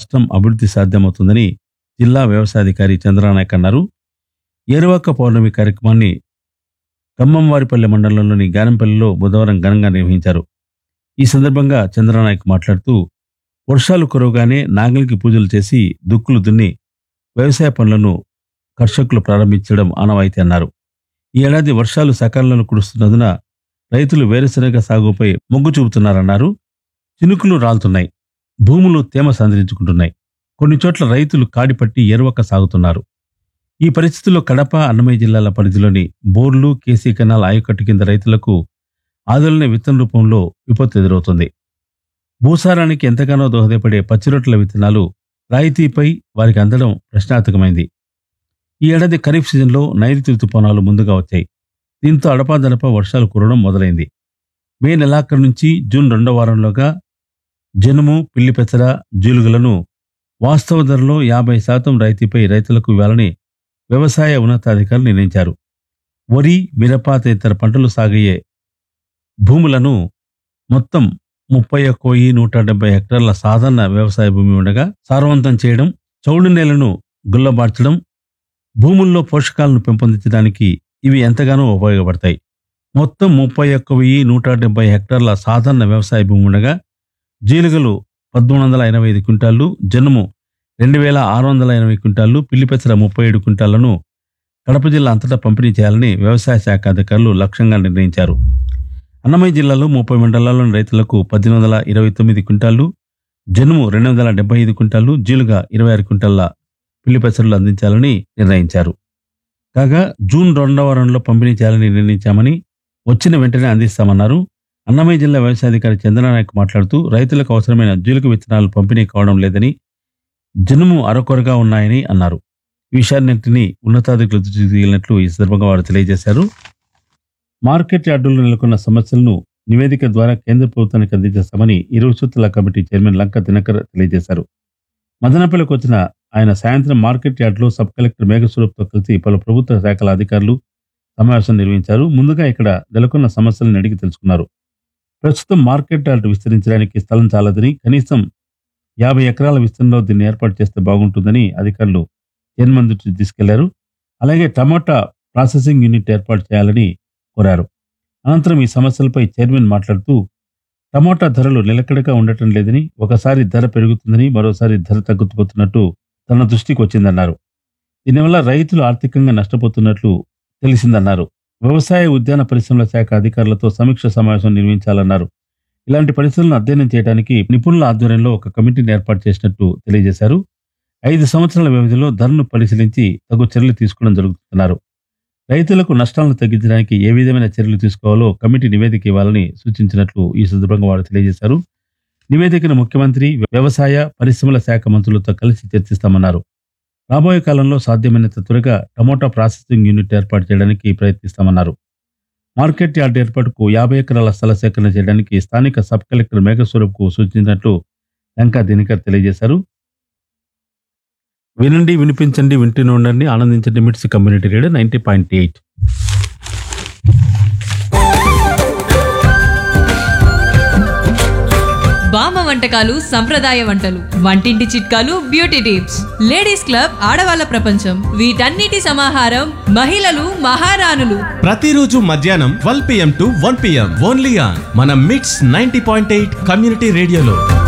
రాష్ట్రం అభివృద్ధి సాధ్యమవుతుందని జిల్లా వ్యవసాయాధికారి చంద్రనాయక్ అన్నారు ఏరువాక పౌర్ణమి కార్యక్రమాన్ని ఖమ్మంవారిపల్లె మండలంలోని గానంపల్లిలో బుధవారం ఘనంగా నిర్వహించారు ఈ సందర్భంగా చంద్రనాయక్ మాట్లాడుతూ వర్షాలు కురవగానే నాగలికి పూజలు చేసి దుక్కులు దున్ని వ్యవసాయ పనులను కర్షకులు ప్రారంభించడం ఆనవాయితీ అన్నారు ఈ ఏడాది వర్షాలు సకాలంలో కురుస్తున్నందున రైతులు వేరుశనగ సాగుపై మొగ్గు చూపుతున్నారన్నారు చినుకులు రాలుతున్నాయి భూములు తేమ సంతరించుకుంటున్నాయి కొన్ని చోట్ల రైతులు కాడిపట్టి ఎరువక సాగుతున్నారు ఈ పరిస్థితుల్లో కడప అన్నమయ్య జిల్లాల పరిధిలోని బోర్లు కేసీ కెనాల్ ఆయకట్టు కింద రైతులకు ఆదులనే విత్తన రూపంలో విపత్తు ఎదురవుతుంది భూసారానికి ఎంతగానో దోహదపడే పచ్చిరొట్టల విత్తనాలు రాయితీపై వారికి అందడం ప్రశ్నార్థకమైంది ఈ ఏడాది ఖరీఫ్ సీజన్లో నైరుతి ఋతుపవనాలు ముందుగా వచ్చాయి దీంతో అడపాదడప వర్షాలు కురవడం మొదలైంది మే నెలాఖరు నుంచి జూన్ రెండో వారంలోగా జనుము పిల్లి పెసర జీలుగులను వాస్తవ ధరలో యాభై శాతం రాయితీపై రైతులకు ఇవ్వాలని వ్యవసాయ ఉన్నతాధికారులు నిర్ణయించారు వరి మిరప తదితర పంటలు సాగయ్యే భూములను మొత్తం ముప్పై ఒక్క వెయ్యి నూట డెబ్బై హెక్టార్ల సాధారణ వ్యవసాయ భూమి ఉండగా సారవంతం చేయడం చౌడు నేలను గుల్లబార్చడం భూముల్లో పోషకాలను పెంపొందించడానికి ఇవి ఎంతగానో ఉపయోగపడతాయి మొత్తం ముప్పై ఒక్క వెయ్యి నూట డెబ్బై హెక్టార్ల సాధారణ వ్యవసాయ భూమి ఉండగా జీలుగలు పద్మూడు వందల ఎనభై ఐదు క్వింటాళ్లు జనుము రెండు వేల ఆరు వందల ఎనభై క్వింటాళ్లు పిల్లిపెసర ముప్పై ఏడు క్వింటాళ్లను కడప జిల్లా అంతటా పంపిణీ చేయాలని వ్యవసాయ శాఖ అధికారులు లక్ష్యంగా నిర్ణయించారు అన్నమయ్య జిల్లాలో ముప్పై మండలాల్లోని రైతులకు పద్దెనిమిది వందల ఇరవై తొమ్మిది క్వింటాళ్లు జనుము రెండు వందల డెబ్బై ఐదు క్వింటాళ్లు జీలుగా ఇరవై ఆరు క్వింటాళ్ల పిల్లి పెసరలు అందించాలని నిర్ణయించారు కాగా జూన్ రెండవ వారంలో పంపిణీ చేయాలని నిర్ణయించామని వచ్చిన వెంటనే అందిస్తామన్నారు అన్నమయ్య జిల్లా వ్యవసాయాధికారి చంద్రనాయక్ మాట్లాడుతూ రైతులకు అవసరమైన జీలుక విత్తనాలు పంపిణీ కావడం లేదని జనుము అరకొరగా ఉన్నాయని అన్నారు ఈ విషయాన్నింటినీ ఉన్నతాధికారులు దృష్టికి తీసుకెళ్లినట్లు ఈ సందర్భంగా వారు తెలియజేశారు మార్కెట్ యార్డుల్లో నెలకొన్న సమస్యలను నివేదిక ద్వారా కేంద్ర ప్రభుత్వానికి అందించేస్తామని ఇరు సూత్రాల కమిటీ చైర్మన్ లంక దినకర్ తెలియజేశారు మదనపల్లికి వచ్చిన ఆయన సాయంత్రం మార్కెట్ యార్డులో సబ్ కలెక్టర్ మేఘస్వరూప్తో కలిసి పలు ప్రభుత్వ శాఖల అధికారులు సమావేశం నిర్వహించారు ముందుగా ఇక్కడ నెలకొన్న సమస్యలను అడిగి తెలుసుకున్నారు ప్రస్తుతం మార్కెట్ యార్డు విస్తరించడానికి స్థలం చాలదని కనీసం యాభై ఎకరాల విస్తరణలో దీన్ని ఏర్పాటు చేస్తే బాగుంటుందని అధికారులు చైర్మన్ దృష్టికి తీసుకెళ్లారు అలాగే టమాటా ప్రాసెసింగ్ యూనిట్ ఏర్పాటు చేయాలని కోరారు అనంతరం ఈ సమస్యలపై చైర్మన్ మాట్లాడుతూ టమోటా ధరలు నిలకడగా ఉండటం లేదని ఒకసారి ధర పెరుగుతుందని మరోసారి ధర తగ్గుతుపోతున్నట్టు తన దృష్టికి వచ్చిందన్నారు దీనివల్ల రైతులు ఆర్థికంగా నష్టపోతున్నట్లు తెలిసిందన్నారు వ్యవసాయ ఉద్యాన పరిశ్రమల శాఖ అధికారులతో సమీక్ష సమావేశం నిర్వహించాలన్నారు ఇలాంటి పరిస్థితులను అధ్యయనం చేయడానికి నిపుణుల ఆధ్వర్యంలో ఒక కమిటీని ఏర్పాటు చేసినట్టు తెలియజేశారు ఐదు సంవత్సరాల వ్యవధిలో ధరను పరిశీలించి తగు చర్యలు తీసుకోవడం జరుగుతున్నారు రైతులకు నష్టాలను తగ్గించడానికి ఏ విధమైన చర్యలు తీసుకోవాలో కమిటీ నివేదిక ఇవ్వాలని సూచించినట్లు ఈ సందర్భంగా వారు తెలియజేశారు నివేదికను ముఖ్యమంత్రి వ్యవసాయ పరిశ్రమల శాఖ మంత్రులతో కలిసి చర్చిస్తామన్నారు రాబోయే కాలంలో సాధ్యమైనంత త్వరగా టమోటా ప్రాసెసింగ్ యూనిట్ ఏర్పాటు చేయడానికి ప్రయత్నిస్తామన్నారు మార్కెట్ యార్డ్ ఏర్పాటుకు యాభై ఎకరాల స్థల సేకరణ చేయడానికి స్థానిక సబ్ కలెక్టర్ మేఘస్వరూప్కు సూచించినట్లు లంకా దినకర్ తెలియజేశారు వినండి వినిపించండి వింటూనే ఉండండి ఆనందించండి MITS community radio ninety point eight బామ్మ వంటకాలు సంప్రదాయ వంటలు వంటింటి చిట్కాలు బ్యూటీ టిప్స్ లేడీస్ క్లబ్ ఆడవాళ్ళ ప్రపంచం వీటన్నిటి సమాహారం మహిళలు మహారాణులు ప్రతిరోజు మధ్యాహ్నం twelve PM to one PM only on మన MITS ninety point eight community రేడియోలో